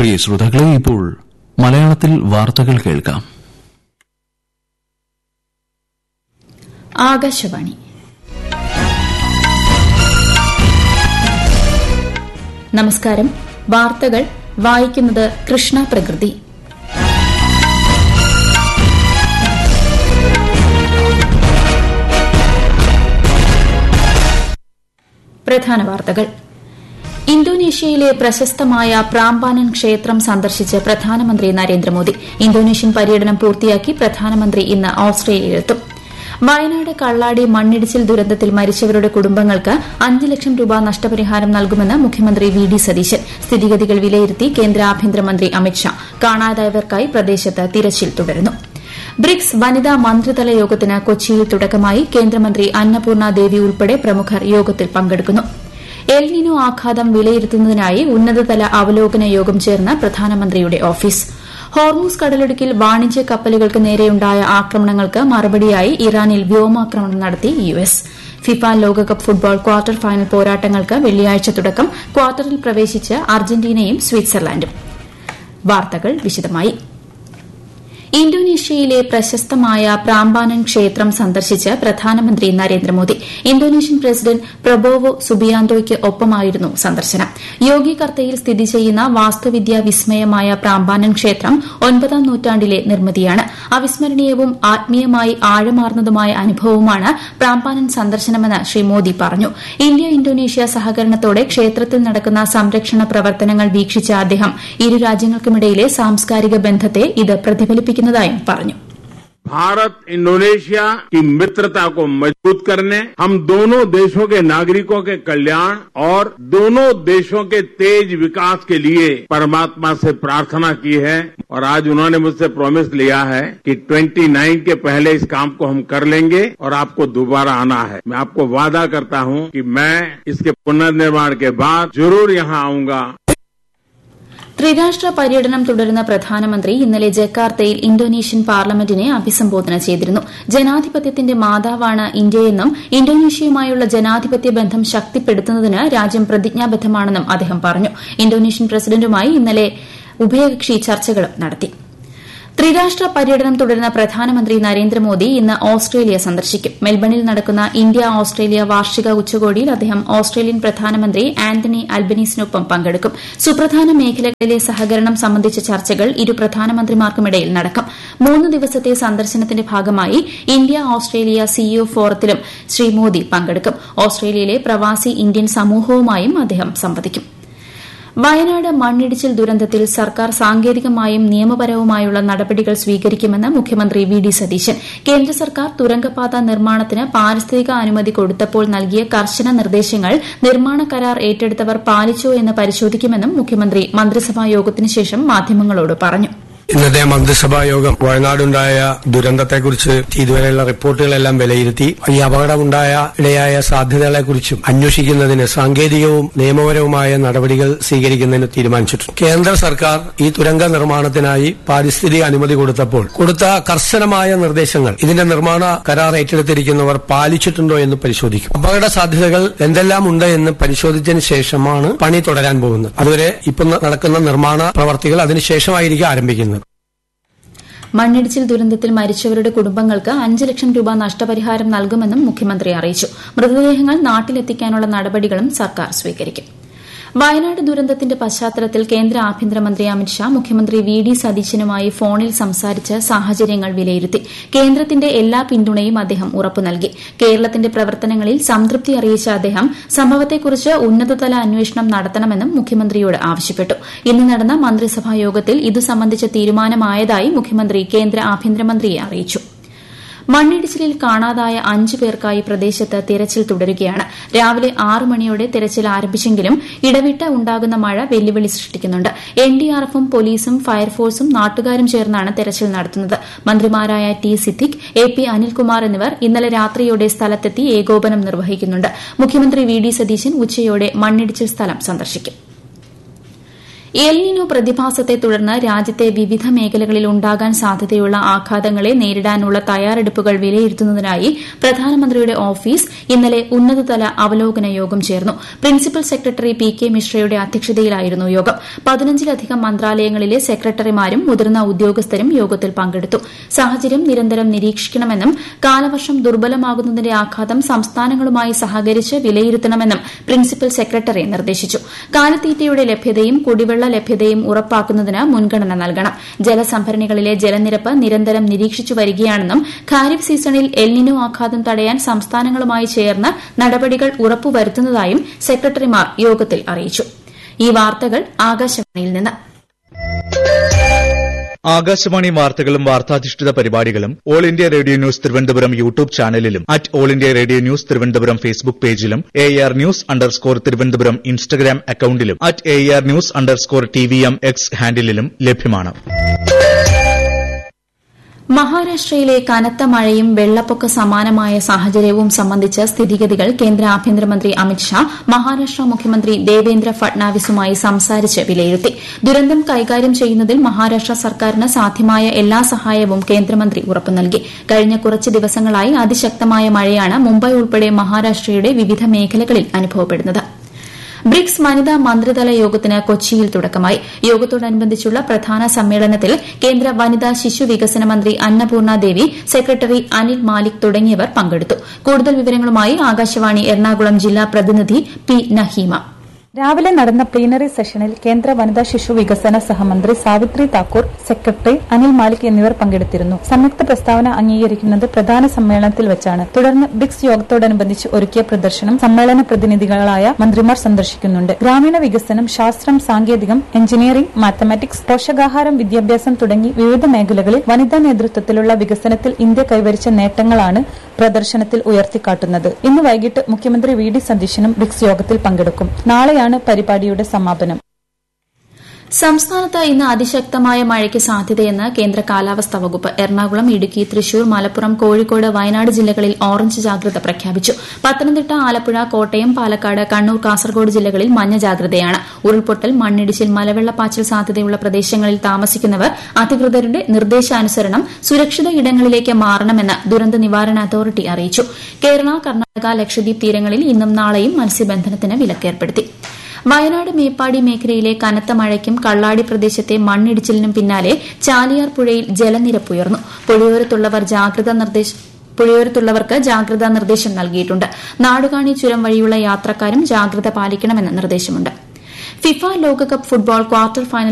പ്രിയ ശ്രോതാക്കളെ ഇപ്പോൾ മലയാളത്തിൽ വാർത്തകൾ കേൾക്കാം ആകാശവാണി നമസ്കാരം വാർത്തകൾ വായിക്കുന്നത് കൃഷ്ണ പ്രകൃതി പ്രധാന വാർത്തകൾ ഇന്തോനേഷ്യയിലെ പ്രശസ്തമായ പ്രാമ്പാനൻ ക്ഷേത്രം സന്ദർശിച്ച് പ്രധാനമന്ത്രി നരേന്ദ്രമോദി ഇന്തോനേഷ്യൻ പര്യടനം പൂർത്തിയാക്കി പ്രധാനമന്ത്രി ഇന്ന് ഓസ്ട്രേലിയയിലെത്തും വയനാട് കള്ളാടി മണ്ണിടിച്ചിൽ ദുരന്തത്തിൽ മരിച്ചവരുടെ കുടുംബങ്ങൾക്ക് അഞ്ച് ലക്ഷം രൂപ നഷ്ടപരിഹാരം നൽകുമെന്ന് മുഖ്യമന്ത്രി വി ഡി സതീശൻ സ്ഥിതിഗതികൾ വിലയിരുത്തി കേന്ദ്ര ആഭ്യന്തരമന്ത്രി അമിത്ഷാ കാണാതായവർക്കായി പ്രദേശത്ത് തിരച്ചിൽ തുടരുന്നു ബ്രിക്സ് വനിതാ മന്ത്രിതല യോഗത്തിന് കൊച്ചിയിൽ തുടക്കമായി കേന്ദ്രമന്ത്രി അന്നപൂർണ ദേവി ഉൾപ്പെടെ പ്രമുഖർ യോഗത്തിൽ പങ്കെടുക്കുന്നു എൽനിനോ ആഘാതം വിലയിരുത്തുന്നതിനായി ഉന്നതതല അവലോകന യോഗം ചേർന്ന പ്രധാനമന്ത്രിയുടെ ഓഫീസ് ഹോർമൂസ് കടലിടുക്കിൽ വാണിജ്യ കപ്പലുകൾക്ക് നേരെയുണ്ടായ ആക്രമണങ്ങൾക്ക് മറുപടിയായി ഇറാനിൽ വ്യോമാക്രമണം നടത്തി യു എസ് ഫിഫ ലോകകപ്പ് ഫുട്ബോൾ ക്വാർട്ടർ ഫൈനൽ പോരാട്ടങ്ങൾക്ക് വെള്ളിയാഴ്ച തുടക്കം ക്വാർട്ടറിൽ പ്രവേശിച്ച് അർജന്റീനയും സ്വിറ്റ്സർലാൻഡും വാർത്തകൾ വിശദമായി ഇന്തോനേഷ്യയിലെ പ്രശസ്തമായ പ്രാമ്പാനൻ ക്ഷേത്രം സന്ദർശിച്ച് പ്രധാനമന്ത്രി നരേന്ദ്രമോദി ഇന്തോനേഷ്യൻ പ്രസിഡന്റ് പ്രബോവോ സുബിയാന്തോയ്ക്ക് ഒപ്പമായിരുന്നു സന്ദർശനം യോഗി കർത്തയിൽ സ്ഥിതി ചെയ്യുന്ന വാസ്തുവിദ്യാ വിസ്മയമായ പ്രാമ്പാനൻ ക്ഷേത്രം ഒൻപതാം നൂറ്റാണ്ടിലെ നിർമ്മിതിയാണ് അവിസ്മരണീയവും ആത്മീയമായി ആഴമാർന്നതുമായ അനുഭവമാണ് പ്രാമ്പാനൻ സന്ദർശനമെന്ന് ശ്രീ മോദി പറഞ്ഞു ഇന്ത്യ ഇന്തോനേഷ്യ സഹകരണത്തോടെ ക്ഷേത്രത്തിൽ നടക്കുന്ന സംരക്ഷണ പ്രവർത്തനങ്ങൾ വീക്ഷിച്ച അദ്ദേഹം ഇരു രാജ്യങ്ങൾക്കുമിടയിലെ സാംസ്കാരിക ബന്ധത്തെ ഇത് പ്രതിഫലിപ്പിക്കുന്നതായും പറഞ്ഞു भारत इंडोनेशिया की मित्रता को मजबूत करने हम दोनों देशों के नागरिकों के कल्याण और दोनों देशों के तेज विकास के लिए परमात्मा से प्रार्थना की है और आज उन्होंने मुझसे प्रॉमिस लिया है कि 29 के पहले इस काम को हम कर लेंगे और आपको दोबारा आना है मैं आपको वादा करता हूं कि मैं इसके पुनर्निर्माण के बाद जरूर यहां आऊंगा ത്രിരാഷ്ട്ര പര്യടനം തുടരുന്ന പ്രധാനമന്ത്രി ഇന്നലെ ജക്കാർത്തയിൽ ഇന്തോനേഷ്യൻ പാർലമെന്റിനെ അഭിസംബോധന ചെയ്തിരുന്നു ജനാധിപത്യത്തിന്റെ മാതാവാണ് ഇന്ത്യയെന്നും ഇന്തോനേഷ്യയുമായുള്ള ജനാധിപത്യ ബന്ധം ശക്തിപ്പെടുത്തുന്നതിന് രാജ്യം പ്രതിജ്ഞാബദ്ധമാണെന്നും അദ്ദേഹം പറഞ്ഞു ഇന്തോനേഷ്യൻ പ്രസിഡന്റുമായി ഇന്നലെ ഉഭയകക്ഷി ചർച്ചകളും നടത്തി ത്രിരാഷ്ട്ര പര്യടനം തുടരുന്ന പ്രധാനമന്ത്രി നരേന്ദ്രമോദി ഇന്ന് ഓസ്ട്രേലിയ സന്ദർശിക്കും മെൽബണിൽ നടക്കുന്ന ഇന്ത്യ ഓസ്ട്രേലിയ വാർഷിക ഉച്ചകോടിയിൽ അദ്ദേഹം ഓസ്ട്രേലിയൻ പ്രധാനമന്ത്രി ആന്റണി അൽബനീസിനൊപ്പം പങ്കെടുക്കും സുപ്രധാന മേഖലകളിലെ സഹകരണം സംബന്ധിച്ച ചർച്ചകൾ ഇരു പ്രധാനമന്ത്രിമാർക്കുമിടയിൽ നടക്കും മൂന്ന് ദിവസത്തെ സന്ദർശനത്തിന്റെ ഭാഗമായി ഇന്ത്യ ഓസ്ട്രേലിയ സിഇഒ ഫോറത്തിലും ശ്രീ മോദി പങ്കെടുക്കും ഓസ്ട്രേലിയയിലെ പ്രവാസി ഇന്ത്യൻ സമൂഹവുമായും അദ്ദേഹം സംവദിക്കും വയനാട് മണ്ണിടിച്ചിൽ ദുരന്തത്തിൽ സർക്കാർ സാങ്കേതികമായും നിയമപരവുമായുള്ള നടപടികൾ സ്വീകരിക്കുമെന്ന് മുഖ്യമന്ത്രി വി ഡി സതീശൻ കേന്ദ്ര സർക്കാർ തുരങ്കപാത നിർമ്മാണത്തിന് പാരിസ്ഥിതിക അനുമതി കൊടുത്തപ്പോൾ നൽകിയ കർശന നിർദ്ദേശങ്ങൾ നിർമ്മാണ കരാർ ഏറ്റെടുത്തവർ പാലിച്ചോ എന്ന് പരിശോധിക്കുമെന്നും മുഖ്യമന്ത്രി മന്ത്രിസഭാ യോഗത്തിന് ശേഷം മാധ്യമങ്ങളോട് പറഞ്ഞു ഇന്നത്തെ മന്ത്രിസഭാ യോഗം വയനാടുണ്ടായ ദുരന്തത്തെക്കുറിച്ച് ഇതുവരെയുള്ള റിപ്പോർട്ടുകളെല്ലാം വിലയിരുത്തി ഈ അപകടമുണ്ടായ ഇടയായ സാധ്യതകളെക്കുറിച്ചും അന്വേഷിക്കുന്നതിന് സാങ്കേതികവും നിയമപരവുമായ നടപടികൾ സ്വീകരിക്കുന്നതിന് തീരുമാനിച്ചിട്ടുണ്ട് കേന്ദ്ര സർക്കാർ ഈ തുരങ്ക നിർമ്മാണത്തിനായി പാരിസ്ഥിതിക അനുമതി കൊടുത്തപ്പോൾ കൊടുത്ത കർശനമായ നിർദ്ദേശങ്ങൾ ഇതിന്റെ നിർമ്മാണ കരാർ ഏറ്റെടുത്തിരിക്കുന്നവർ പാലിച്ചിട്ടുണ്ടോ എന്ന് പരിശോധിക്കും അപകട സാധ്യതകൾ എന്തെല്ലാം ഉണ്ട് എന്ന് പരിശോധിച്ചതിന് ശേഷമാണ് പണി തുടരാൻ പോകുന്നത് അതുവരെ ഇപ്പം നടക്കുന്ന നിർമ്മാണ പ്രവർത്തികൾ അതിനുശേഷമായിരിക്കും ആരംഭിക്കുന്നത് മണ്ണിടിച്ചിൽ ദുരന്തത്തിൽ മരിച്ചവരുടെ കുടുംബങ്ങൾക്ക് അഞ്ച് ലക്ഷം രൂപ നഷ്ടപരിഹാരം നൽകുമെന്നും മുഖ്യമന്ത്രി അറിയിച്ചു മൃതദേഹങ്ങൾ നാട്ടിലെത്തിക്കാനുള്ള നടപടികളും സർക്കാർ സ്വീകരിക്കും വയനാട് ദുരന്തത്തിന്റെ പശ്ചാത്തലത്തിൽ കേന്ദ്ര ആഭ്യന്തരമന്ത്രി അമിത്ഷാ മുഖ്യമന്ത്രി വി ഡി സതീശനുമായി ഫോണിൽ സംസാരിച്ച് സാഹചര്യങ്ങൾ വിലയിരുത്തി കേന്ദ്രത്തിന്റെ എല്ലാ പിന്തുണയും അദ്ദേഹം ഉറപ്പു നൽകി കേരളത്തിന്റെ പ്രവർത്തനങ്ങളിൽ സംതൃപ്തി അറിയിച്ച അദ്ദേഹം സംഭവത്തെക്കുറിച്ച് ഉന്നതതല അന്വേഷണം നടത്തണമെന്നും മുഖ്യമന്ത്രിയോട് ആവശ്യപ്പെട്ടു ഇന്ന് നടന്ന മന്ത്രിസഭാ യോഗത്തിൽ ഇതു സംബന്ധിച്ച തീരുമാനമായതായി മുഖ്യമന്ത്രി കേന്ദ്ര ആഭ്യന്തരമന്ത്രിയെ അറിയിച്ചു മണ്ണിടിച്ചിലിൽ കാണാതായ അഞ്ചു പേർക്കായി പ്രദേശത്ത് തിരച്ചിൽ തുടരുകയാണ് രാവിലെ ആറ് മണിയോടെ തിരച്ചിൽ ആരംഭിച്ചെങ്കിലും ഇടവിട്ട് ഉണ്ടാകുന്ന മഴ വെല്ലുവിളി സൃഷ്ടിക്കുന്നുണ്ട് എൻഡിആർഎഫും പോലീസും ഫയർഫോഴ്സും നാട്ടുകാരും ചേർന്നാണ് തെരച്ചിൽ നടത്തുന്നത് മന്ത്രിമാരായ T Siddique A P Anilkumar എന്നിവർ ഇന്നലെ രാത്രിയോടെ സ്ഥലത്തെത്തി ഏകോപനം നിർവഹിക്കുന്നുണ്ട് മുഖ്യമന്ത്രി വി ഡി സതീശൻ ഉച്ചയോടെ മണ്ണിടിച്ചിൽ സ്ഥലം സന്ദർശിക്കും എൽനിനോ പ്രതിഭാസത്തെ തുടർന്ന് രാജ്യത്തെ വിവിധ മേഖലകളിൽ ഉണ്ടാകാൻ സാധ്യതയുള്ള ആഘാതങ്ങളെ നേരിടാനുള്ള തയ്യാറെടുപ്പുകൾ വിലയിരുത്തുന്നതിനായി പ്രധാനമന്ത്രിയുടെ ഓഫീസ് ഇന്നലെ ഉന്നതതല അവലോകന യോഗം ചേർന്നു പ്രിൻസിപ്പൽ സെക്രട്ടറി പി കെ മിശ്രയുടെ അധ്യക്ഷതയിലായിരുന്നു യോഗം പതിനഞ്ചിലധികം മന്ത്രാലയങ്ങളിലെ സെക്രട്ടറിമാരും മുതിർന്ന ഉദ്യോഗസ്ഥരും യോഗത്തിൽ പങ്കെടുത്തു സാഹചര്യം നിരന്തരം നിരീക്ഷിക്കണമെന്നും കാലവർഷം ദുർബലമാകുന്നതിന്റെ ആഘാതം സംസ്ഥാനങ്ങളുമായി സഹകരിച്ച് വിലയിരുത്തണമെന്നും പ്രിൻസിപ്പൽ സെക്രട്ടറി നിർദ്ദേശിച്ചു കാലിത്തീറ്റയുടെ ലഭ്യതയും കുടിവെള്ള ലഭ്യതയും ഉറപ്പാക്കുന്നതിന് മുൻഗണന നൽകണം ജലസംഭരണികളിലെ ജലനിരപ്പ് നിരന്തരം നിരീക്ഷിച്ചു വരികയാണെന്നും ഖാരിഫ് സീസണിൽ എൽനിനോ ആഘാതം തടയാൻ സംസ്ഥാനങ്ങളുമായി ചേർന്ന് നടപടികൾ ഉറപ്പുവരുത്തുന്നതായും സെക്രട്ടറിമാർ യോഗത്തിൽ അറിയിച്ചു ഈ വാർത്തകൾ ആകാശവാണിയിൽ നിന്ന് ആകാശവാണി വാർത്തകളും വാർത്താധിഷ്ഠിത പരിപാടികളും all India radio news Thiruvananthapuram YouTube ചാനലിലും at all India radio news Thiruvananthapuram Facebook പേജിലും A R news underscore Thiruvananthapuram Instagram അക്കൌണ്ടിലും at A R news underscore T V M X ഹാൻഡിലും ലഭ്യമാണ് മഹാരാഷ്ട്രയിലെ കനത്ത മഴയും വെള്ളപ്പൊക്ക സമാനമായ സാഹചര്യവും സംബന്ധിച്ച സ്ഥിതിഗതികൾ കേന്ദ്ര ആഭ്യന്തരമന്ത്രി അമിത്ഷാ മഹാരാഷ്ട്ര മുഖ്യമന്ത്രി ദേവേന്ദ്ര ഫട്നാവിസുമായി സംസാരിച്ച് വിലയിരുത്തി ദുരന്തം കൈകാര്യം ചെയ്യുന്നതിൽ മഹാരാഷ്ട്ര സർക്കാരിന് സാധ്യമായ എല്ലാ സഹായവും കേന്ദ്രമന്ത്രി ഉറപ്പു നൽകി കഴിഞ്ഞ കുറച്ച് ദിവസങ്ങളായി അതിശക്തമായ മഴയാണ് മുംബൈ ഉൾപ്പെടെ മഹാരാഷ്ട്രയുടെ വിവിധ മേഖലകളിൽ അനുഭവപ്പെടുന്നത് ബ്രിക്സ് വനിതാ മന്ത്രിതല യോഗത്തിന് കൊച്ചിയിൽ തുടക്കമായി യോഗത്തോടനുബന്ധിച്ചുള്ള പ്രധാന സമ്മേളനത്തിൽ കേന്ദ്ര വനിതാ ശിശു വികസന മന്ത്രി അന്നപൂർണ ദേവി സെക്രട്ടറി അനിൽ മാലിക് തുടങ്ങിയവർ പങ്കെടുത്തു കൂടുതൽ വിവരങ്ങളുമായി ആകാശവാണി എറണാകുളം ജില്ലാ പ്രതിനിധി പി നഹീമ രാവിലെ നടന്ന പ്ലീനറി സെഷനിൽ കേന്ദ്ര വനിതാ ശിശു വികസന സഹമന്ത്രി സാവിത്രി താക്കൂർ സെക്രട്ടറി അനിൽ മാലിക് എന്നിവർ പങ്കെടുത്തിരുന്നു സംയുക്ത പ്രസ്താവന അംഗീകരിക്കുന്നത് പ്രധാന സമ്മേളനത്തിൽ വെച്ചാണ് തുടർന്ന് ബ്രിക്സ് യോഗത്തോടനുബന്ധിച്ച് ഒരുക്കിയ പ്രദർശനം സമ്മേളന പ്രതിനിധികളായ മന്ത്രിമാർ സന്ദർശിക്കുന്നുണ്ട് ഗ്രാമീണ വികസനം ശാസ്ത്രം സാങ്കേതികം എഞ്ചിനീയറിംഗ് മാത്തമാറ്റിക്സ് പോഷകാഹാരം വിദ്യാഭ്യാസം തുടങ്ങി വിവിധ മേഖലകളിൽ വനിതാ നേതൃത്വത്തിലുള്ള വികസനത്തിൽ ഇന്ത്യ കൈവരിച്ച നേട്ടങ്ങളാണ് പ്രദർശനത്തിൽ ഉയർത്തിക്കാട്ടുന്നത് ഇന്ന് വൈകിട്ട് മുഖ്യമന്ത്രി വി ഡി സതീശനും ബ്രിക്സ് യോഗത്തിൽ പങ്കെടുക്കും നാളെയാണ് പരിപാടിയുടെ സമാപനം സംസ്ഥാനത്ത് ഇന്ന് അതിശക്തമായ മഴയ്ക്ക് സാധ്യതയെന്ന് കേന്ദ്ര കാലാവസ്ഥാ വകുപ്പ് എറണാകുളം ഇടുക്കി തൃശൂർ മലപ്പുറം കോഴിക്കോട് വയനാട് ജില്ലകളിൽ ഓറഞ്ച് ജാഗ്രത പ്രഖ്യാപിച്ചു പത്തനംതിട്ട ആലപ്പുഴ കോട്ടയം പാലക്കാട് കണ്ണൂർ കാസർഗോഡ് ജില്ലകളിൽ മഞ്ഞ ജാഗ്രതയാണ് ഉരുൾപൊട്ടൽ മണ്ണിടിച്ചിൽ മലവെള്ളപ്പാച്ചിൽ സാധ്യതയുള്ള പ്രദേശങ്ങളിൽ താമസിക്കുന്നവർ അധികൃതരുടെ നിർദ്ദേശാനുസരണം സുരക്ഷിത ഇടങ്ങളിലേക്ക് മാറണമെന്ന് ദുരന്ത നിവാരണ അതോറിറ്റി അറിയിച്ചു കേരള കർണാടക ലക്ഷദ്വീപ് തീരങ്ങളിൽ ഇന്നും നാളെയും മത്സ്യബന്ധനത്തിന് വിലക്കേർപ്പെടുത്തി വയനാട് മേപ്പാടി മേഖലയിലെ കനത്ത മഴയ്ക്കും കള്ളാടി പ്രദേശത്തെ മണ്ണിടിച്ചിലിനും പിന്നാലെ ചാലിയാർ പുഴയിൽ ജലനിരപ്പ് ഉയർന്നു പുഴയോരത്തുള്ളവർ ജാഗ്രതാ നിർദ്ദേശം പുഴയോരത്തുള്ളവർക്ക് ജാഗ്രതാ നിർദ്ദേശം നൽകിയിട്ടുണ്ട് നാടുകാണി ചുരം വഴിയുള്ള യാത്രക്കാരും ജാഗ്രത പാലിക്കണമെന്ന് നിർദ്ദേശമുണ്ട് ഫിഫ ലോകകപ്പ് ഫുട്ബോൾ ക്വാർട്ടർ ഫൈനൽ